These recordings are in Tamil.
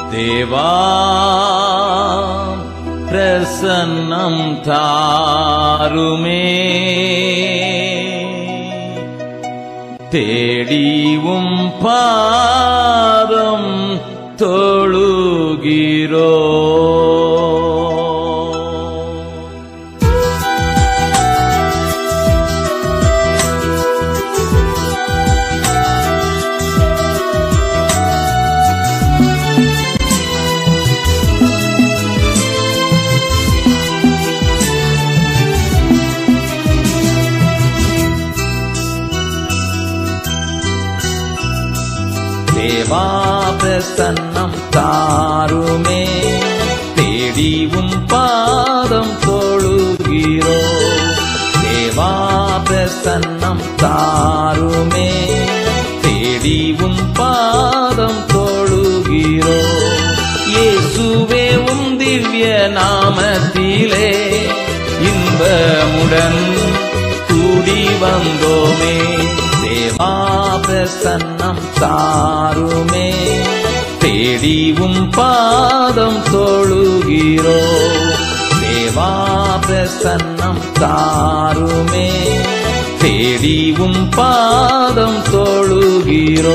தேவா பிரசன்னம் தாருமே தேடிவும் பாதம் தொழுகிறோ தேவா பிரசன்னம் தாருமே தேடிவும் பாதம் தொழுகிறோ தேவா பிரசன்னம் தாருமே தேடிவும் பாதம் தொழுகிறோ இயேசுவே உம் திவ்ய நாமத்திலே இன்பமுடன் கூடி வந்தோமே தேவா பிரசன்னம் தாருமே தேடிவும் பாதம் தொழுகிறோ தேவா பிரசன்னம் தாருமே தேடிவும் பாதம் தொழுகிறோ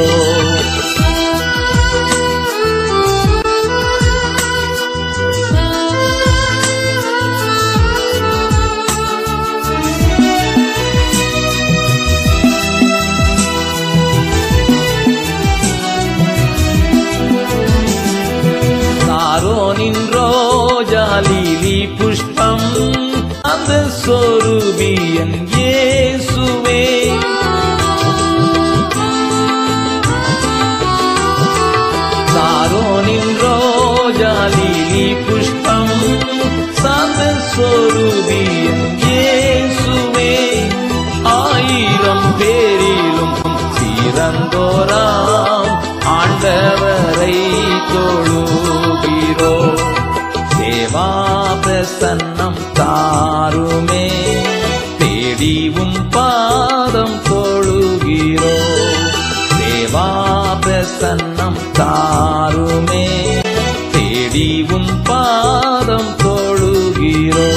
சாரோனின் ரோஜாலிலி புஷ்பம் அந்த சொருபியன் இயேசுவே சாரோனின் ரோஜாலிலி புஷ்பம் சாந்த சொருபியன் இயேசுவே ஆயிரம் பேரிலும் சிறந்தோராம் ஆண்டவரை தொழுகிறோ தேவா பிரசன்னம் தாருமே தேடிவும் பாதம் தொழுகிறோ தேவா பிரசன்னம் தாருமே தேடிவும் பாதம் தொழுகிறோ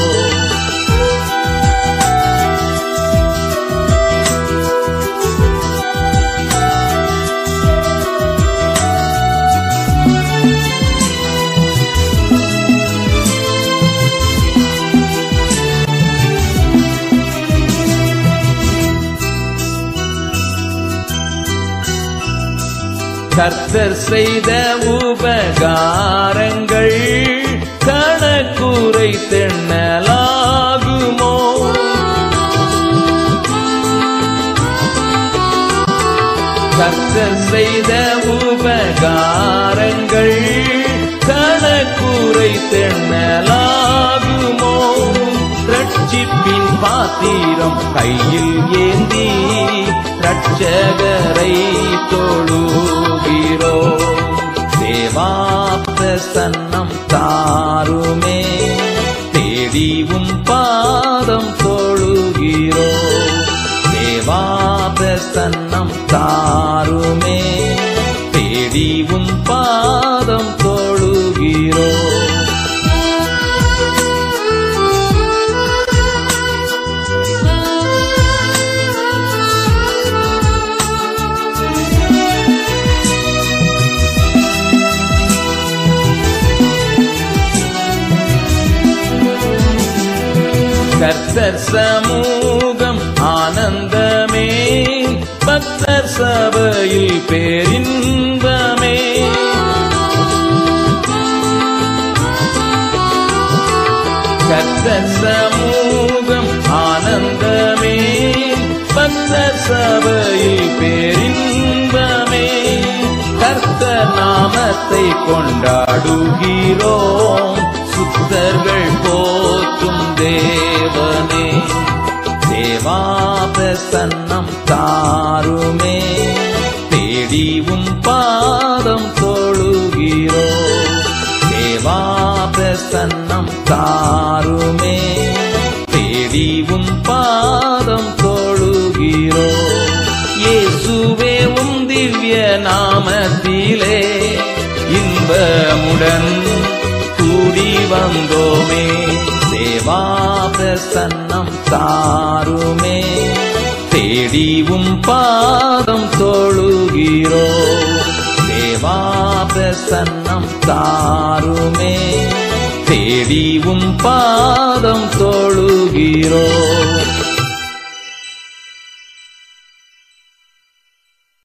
கர்த்தர் செய்த உபகாரங்கள் கணக்குரை தென்னலாகுமோ கர்த்தர் செய்த உபகாரங்கள் கணக்குரை தென்னலாகுமோ ரட்சிப்பின் பாத்திரம் கையில் ஏந்தி ரட்சகரை தொழுகிறோ தேவா பிரசன்னம் தாருமே தேடிவும் பாதம் தொழுகிறோ தேவா பிரசன்னம் தாருமே தேடிவும் பாதம் தொழுகிறோ கர்த்தர் சமூகம் ஆனந்தமே பக்தர் சபையில் பேரின்பமே கர்த்தர் சமூகம் ஆனந்தமே பக்தர் சபையில் பேரின்பமே கர்த்தர் நாமத்தை கொண்டாடுகிறோம் சுத்தர்கள் போற்றும் தேவனே தேவா பிரசன்னம் தாருமே தேடிவும் பாதம் தொழுகிறோ தேவா பிரசன்னம் தாருமே தேடிவும் பாதம் தொழுகிறோ இயேசுவே உம் திவ்ய நாமத்திலே இந்த குடும்பமுடன் கூடி வந்தோமே தேவா பிரசன்னம் தாருமே தேடிவும் பாதம் தொழுகிறோம் தேவா பிரசன்னம் தாருமே தேடிவும் பாதம் தொழுகிறோம்